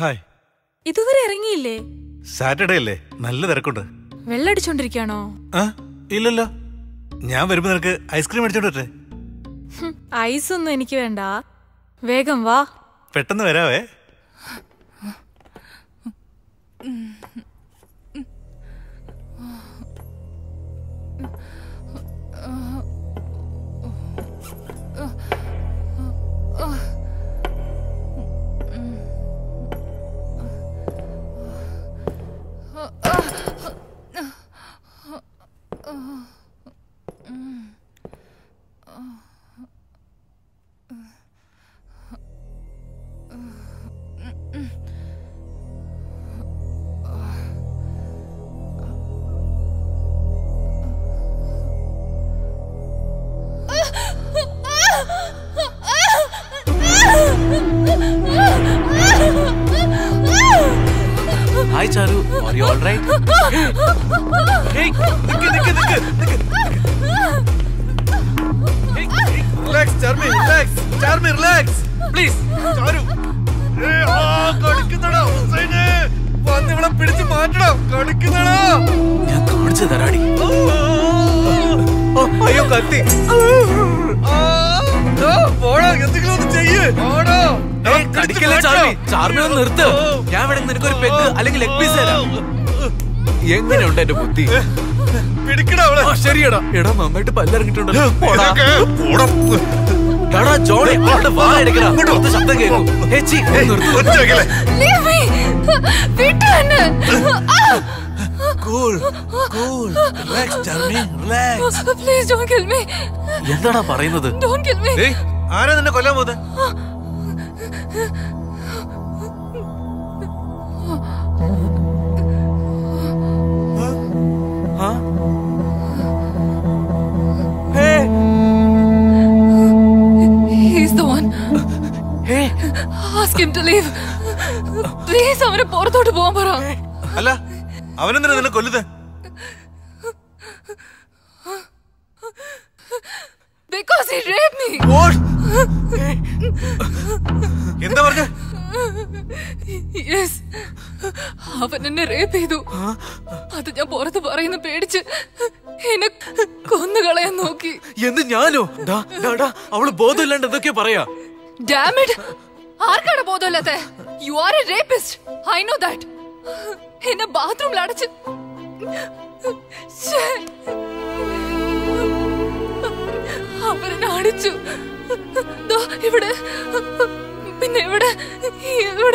Hi ഇതുവരെ ഇറങ്ങിയില്ലേ Saturday അല്ലേ നല്ല തിരക്കുണ്ട് വെള്ളടിച്ചോണ്ടിരിക്കാണോ ആ ഇല്ലല്ലോ ഞാൻ വരുമ്പോ നിനക്ക് ഐസ്ക്രീം അടിച്ചോണ്ട് വരട്ടെ ഐസ് ഒന്നും എനിക്ക് വേണ്ട വേഗം വാ പെട്ടെന്ന് വരാവേ hi Charu are you alright ഏയ്, നിക്ക്, നിക്ക്, നിക്ക്, നിക്ക്. ഏയ്, ഏയ്, relax, Charmi, relax, Charmi, relax. Please, ചാരു. ഏയ്, ആ, കടിക്കുന്നടാ, ഹുസൈനെ. വന്ന് ഇവളെ പിടിച്ച് മാറ്റണം കടിക്കുന്നടാ ഞാൻ കാണിച്ചു തരാടി ഓ, അയ്യോ കത്തി ആ, ആ, പോടാ എന്തെങ്കിലും ഒന്ന് ചെയ്യ് പോടാ ഏയ്, കടിക്കല്ലേ ചാർമി ചാർമി ഒന്ന് നിർത്ത് ഞാൻ വേണമെങ്കിൽ നിനക്കൊരു പെഗ് അല്ലെങ്കിൽ ലെഗ് പീസ് തരാം എങ്ങനെയുണ്ട് എന്റെ ബുദ്ധി പിടിക്കടാ അവളെ ആ, ശരിയെടാ എടാ നന്നായിട്ട് പല്ലിറങ്ങിട്ടുണ്ടല്ലോ പോടാ. ഇതൊക്കെ, പോടാ. എടാ ജോണി അവളുടെ വാ എടുക്കടാ പുറത്ത് ശബ്ദം കേൾക്കും ഹേച്ചി ഒന്ന് നിർത്ത് ഒറ്റ വെക്കല്ലേ? Leave me! വിട്ടു എന്നെ! Cool, cool. Relax, Charmi, relax. Please don't kill me! എന്താടാ പറയുന്നത് Don't kill me! ഏയ്, ആരാ നിന്നെ കൊല്ലാൻ പോകുന്നത് ആ? ഹേ, He's the one. Hey, Ask him to leave. Please അവനെ പുറത്തോട്ട് പോകാൻ പറ അല്ല അവനെന്തിനാ നിന്നെ കൊല്ലുന്നത് Because he raped me. what? എന്താ പറഞ്ഞ Yes. അവൻ എന്നെ റേപ്പ് ചെയ്തു അത് ഞാൻ പുറത്ത് പറയുന്ന പേടിച്ച് എന്നെ കൊന്നുകളയാൻ നോക്കി എന്ത് ഞാനോ ഡാ, ഡാ, ഡാ, അവള് ബോധമില്ലാണ്ട് എന്തൊക്കെയാ പറയാ ഡാമിഡ് ആർക്കാണ് ബോധമില്ലാത്ത you are a rapist I know that എന്നെ ബാത്റൂമിൽ അടച്ച് ശ്ശേ. അവരെന്നെ അടിച്ചു ദാ ഇവിടെ പിന്നെ ഇവിടെ ഇവിടെ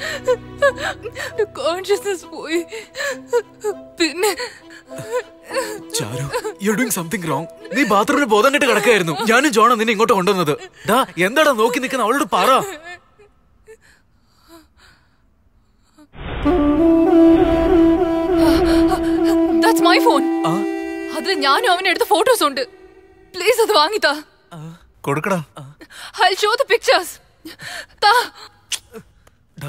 കോൺഷ്യസ്നസ് പോയി പിന്നെ Charu you doing something wrong നീ ബാത്റൂമിൽ ബോധം കെട്ട് കിടക്കായിരുന്നു ഞാനും ജോണ നിന്നെ ഇങ്ങോട്ട് കൊണ്ടുവന്നത് ഡാ എന്താടാ നോക്കി നിൽക്കുന്ന അവളോട് പറ ദാറ്റ്സ് മൈ ഫോൺ ആ? അതിൽ ഞാനും അവനെ എടുത്ത ഫോട്ടോസ് ഉണ്ട് പ്ലീസ് അത് വാങ്ങിത്താ കൊടുക്കടാ ഐ ഷോ ദ പിക്ചേഴ്സ് താ ഡാ,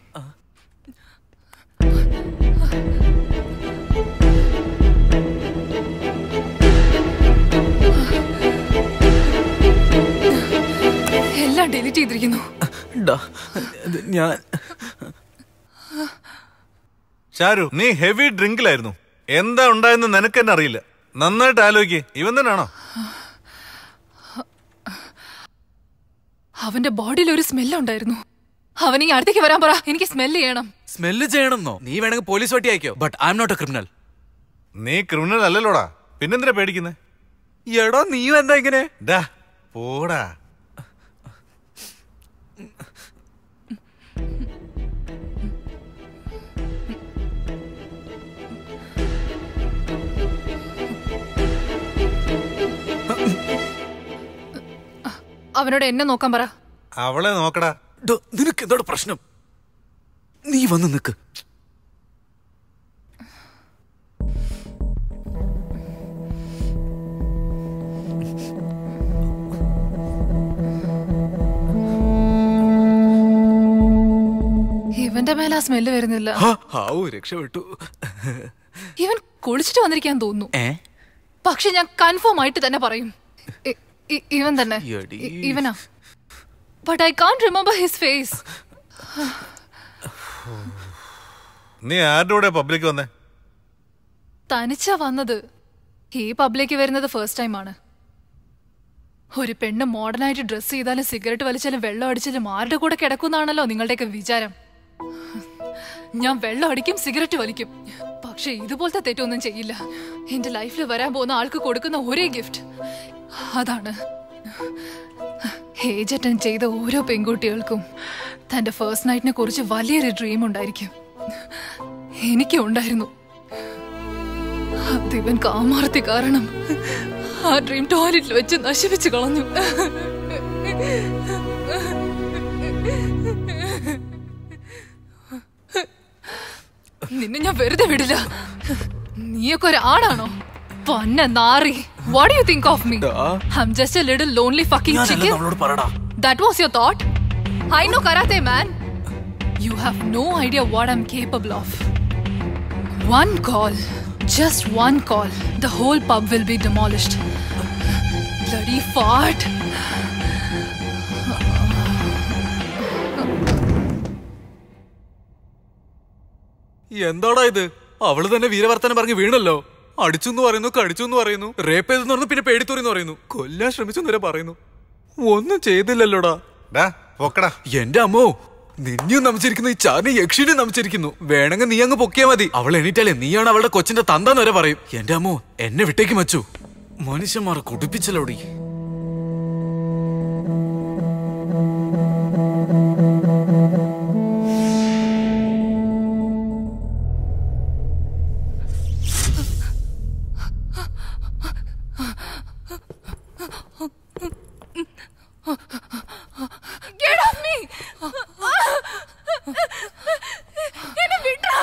എല്ലാം ഡിലീറ്റ് ചെയ്തിരിക്കുന്നു ഡാ, ഇത് ഞാൻ ഷാരു നീ ഹെവി ഡ്രിങ്കിലായിരുന്നു എന്താ ഉണ്ടായെന്ന് നിനക്ക് തന്നെ അറിയില്ല നന്നായിട്ട് ആലോചിക്ക് ഇവൻ തന്നെയാണോ അവന്റെ ബോഡിയിൽ ഒരു സ്മെല്ല് ഉണ്ടായിരുന്നു അവൻ ഈ അടുത്തേക്ക് വരാൻ പറ എനിക്ക് സ്മെല്ല് ചെയ്യണം സ്മെല്ല് ചെയ്യണമെന്നോ നീ വേണമെങ്കിൽ പോലീസ് വട്ടി അയക്കോ but I am not a criminal നീ ക്രിമിനൽ അല്ലല്ലോടാ പിന്നെന്തിനാ പേടിക്കുന്നേ എടോ നീയും എന്താ ഇങ്ങനെ ഡാ പോടാ അവനോട് എന്നെ നോക്കാൻ പറ അവളെ നോക്കടാ ഡോ, നിനക്ക് എന്താണ് പ്രശ്നം നീ വന്ന് നിക്ക് ഇവന്റെ മേലെ ആ സ്മെല്ല് വരുന്നില്ല ഹാ, ഹാവൂ രക്ഷപ്പെട്ടു ഇവൻ കുളിച്ചിട്ട് വന്നിരിക്കാൻ തോന്നുന്നു ഏ പക്ഷെ ഞാൻ കൺഫേം ആയിട്ട് തന്നെ പറയും ഇ- ഇ- ഇവൻ തന്നെ എടീ. ഇ- ഇവനാ but I can't remember his face നീ ആരുടെ കൂടെ പബ്ലിക് വന്നേ തനിച്ചാ വന്നത് ഈ പബ്ലിക്ക് വരുന്നത് ഫസ്റ്റ് ടൈമാണ് ഒരു പെണ്ണ് മോഡേണായിട്ട് ഡ്രസ് ചെയ്താലും സിഗരറ്റ് വലിച്ചാലും വെള്ളം അടിച്ചാലും ആരുടെ കൂടെ കിടക്കുന്നാണല്ലോ നിങ്ങളുടെയൊക്കെ വിചാരം ഞാൻ വെള്ളം അടിക്കും സിഗരറ്റ് വലിക്കും പക്ഷെ ഇതുപോലത്തെ തെറ്റൊന്നും ചെയ്യില്ല എന്റെ ലൈഫിൽ വരാൻ പോകുന്ന ആൾക്ക് കൊടുക്കുന്ന ഒരേ ഗിഫ്റ്റ് അതാണ് ഏജ് അറ്റൻഡ് ചെയ്ത ഓരോ പെൺകുട്ടികൾക്കും തന്റെ ഫസ്റ്റ് നൈറ്റിനെ കുറിച്ച് വലിയൊരു ഡ്രീം ഉണ്ടായിരിക്കും എനിക്കും ഉണ്ടായിരുന്നു അതിവൻ കാമാർത്തി കാരണം ആ ഡ്രീം ടോയ്ലറ്റിൽ വെച്ച് നശിപ്പിച്ചു കളഞ്ഞു നിന്നെ ഞാൻ വെറുതെ വിടില്ല നീയൊക്കെ ഒരു ആണാണോ പന്ന നാറി what you think of me I am just a little lonely fucking ഞാനല്ല ചിക്കൻ അവളോട് പറടാ That was your thought? I know karate, man. You have no idea what I'm capable of. One call, just one call, the whole pub will be demolished. Bloody fart. എന്താടാ ഇത് അവള് തന്നെ വീരവർത്തനം പറഞ്ഞ് വീണല്ലോ അടിച്ചു എന്ന് പറയുന്നു കടിച്ചു എന്ന് പറയുന്നു റേപ്പ് ചെയ്തെന്ന് പറഞ്ഞു പിന്നെ പേടിത്തൂറി എന്ന് പറയുന്നു കൊല്ലാൻ ശ്രമിച്ചു എന്ന് വരെ പറയുന്നു ഒന്നും ചെയ്തില്ലല്ലോടാ ഡാ പൊക്കടാ എന്റെ അമ്മോ നിന്നെയും നമിച്ചിരിക്കുന്നു ഈ ചാറിനെ യക്ഷിനെ നമിച്ചിരിക്കുന്നു വേണമെങ്കിൽ നീ അങ്ങ് പൊക്കിയാ മതി അവൾ എണീറ്റാലേ നീയാണ് അവളുടെ കൊച്ചിന്റെ തന്താന്ന് വരെ പറയും എന്റെ അമ്മോ എന്നെ വിട്ടേക്ക് മച്ചു മനുഷ്യന്മാർ കുടിപ്പിച്ചല്ലോടി Get off me! എന്നെ വിട്ടോ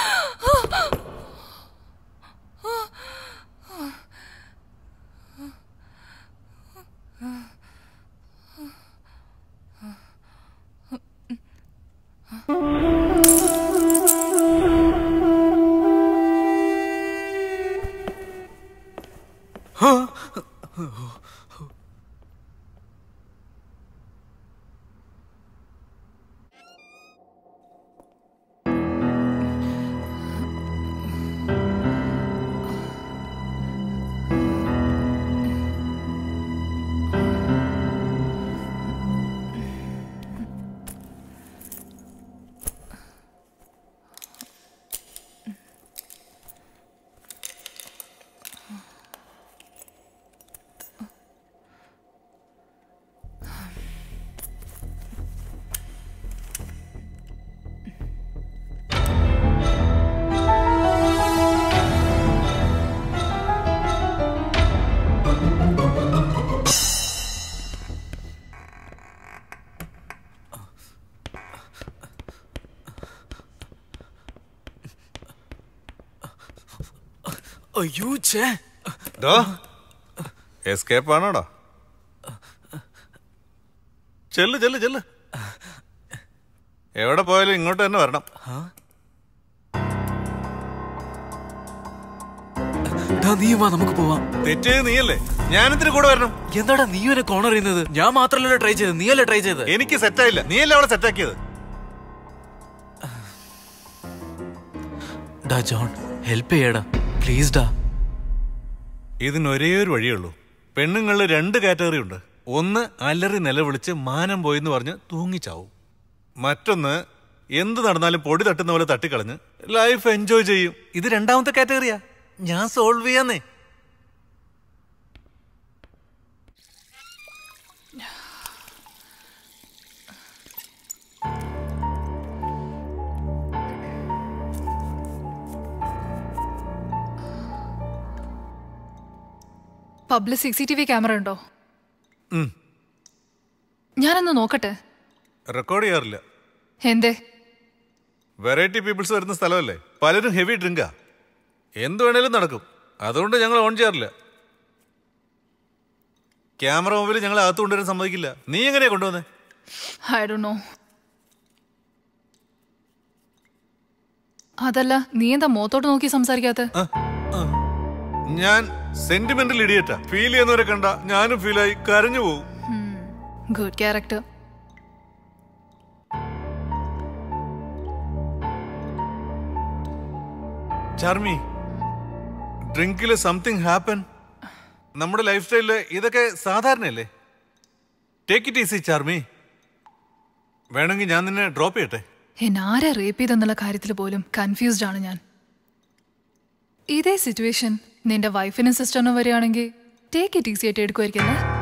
അയ്യോ ഛേ ഡോ എസ്കേപ്പ് ആണോടാ ചെല്ല് ചെല്ല് ചെല്ല് എവിടെ പോയാലും ഇങ്ങോട്ട് തന്നെ വരണം ദാ നീ വാ നമുക്ക് പോവാം തെറ്റ് ചെയ്ത് നീയല്ലേ ഞാനെന്തിനു കൂടെ വരണം എന്താടാ നീ എന്നെ കോണർ ചെയ്യുന്നത് ഞാൻ മാത്രമല്ലല്ലോ ട്രൈ ചെയ്തത് നീയല്ലേ ട്രൈ ചെയ്തത് എനിക്ക് സെറ്റായില്ല നീയല്ലേ അവിടെ സെറ്റാക്കിയത് ഡാ ജോൺ ഹെൽപ്പ് ചെയ്യടാ പ്ലീസ് ഡാ ഇതിന് ഒരേ ഒരു വഴിയുള്ളൂ പെണ്ണുങ്ങളിൽ രണ്ട് കാറ്റഗറി ഉണ്ട് ഒന്ന് അലറി നിലവിളിച്ച് മാനം പോയെന്ന് പറഞ്ഞ് തൂങ്ങിച്ചാവും മറ്റൊന്ന് എന്ത് നടന്നാലും പൊടി തട്ടുന്ന പോലെ തട്ടിക്കളഞ്ഞ് ലൈഫ് എൻജോയ് ചെയ്യും ഇത് രണ്ടാമത്തെ കാറ്റഗറിയാ ഞാൻ സോൾവ് ചെയ്യാന്നേ public C C T V camera ഉണ്ടോ ഉം. ഞാനൊന്ന് നോക്കട്ടെ റെക്കോർഡ് ചെയ്യാറില്ല എന്തേ വെറൈറ്റി പീപ്പിൾസ് വരുന്ന സ്ഥലമല്ലേ പലരും ഹെവി ഡ്രിങ്കാ എന്ത് വേണേലും നടക്കും അതുകൊണ്ട് ഞങ്ങൾ ഓൺ ചെയ്യാറില്ല ക്യാമറ മൊബൈൽ ഞങ്ങൾ അകത്ത് കൊണ്ടുവരാൻ സമ്മതിക്കില്ല നീ എങ്ങനെയാ കൊണ്ടുവന്നേ ഐ ഡോ നോ അതല്ല നീ എന്താ മുഖത്തോട്ട് നോക്കി സംസാരിക്കാത്ത ആ, ആ. ഞാൻ സെന്റിമെന്റൽ ഇഡിയറ്റാ ഫീൽ ചെയ്യുന്നവരെ കണ്ട ഞാനും ഫീലായി കരഞ്ഞു പോകും ഗുഡ് ക്യാരക്ടർ ചാർമി ഡ്രിങ്കിൽ സംതിങ് ഹാപ്പൻ നമ്മുടെ ലൈഫ് സ്റ്റൈലില് ഇതൊക്കെ സാധാരണയല്ലേ ടേക്ക് ഇറ്റ് ഈസി ചാർമി വേണമെങ്കിൽ ഞാൻ നിന്നെ ഡ്രോപ്പ് ചെയ്യട്ടെ എന്നെ ആരെ റേപ്പ് ചെയ്തെന്നുള്ള കാര്യത്തിൽ പോലും കൺഫ്യൂസ്ഡ് ആണ് ഞാൻ ഇതേ സിറ്റുവേഷൻ നിന്റെ വൈഫിനും സിസ്റ്ററിനും വരികയാണെങ്കിൽ ടേക്ക് ഇറ്റ് ഈസി ആയിട്ട് എടുക്കുമായിരിക്കും അല്ലേ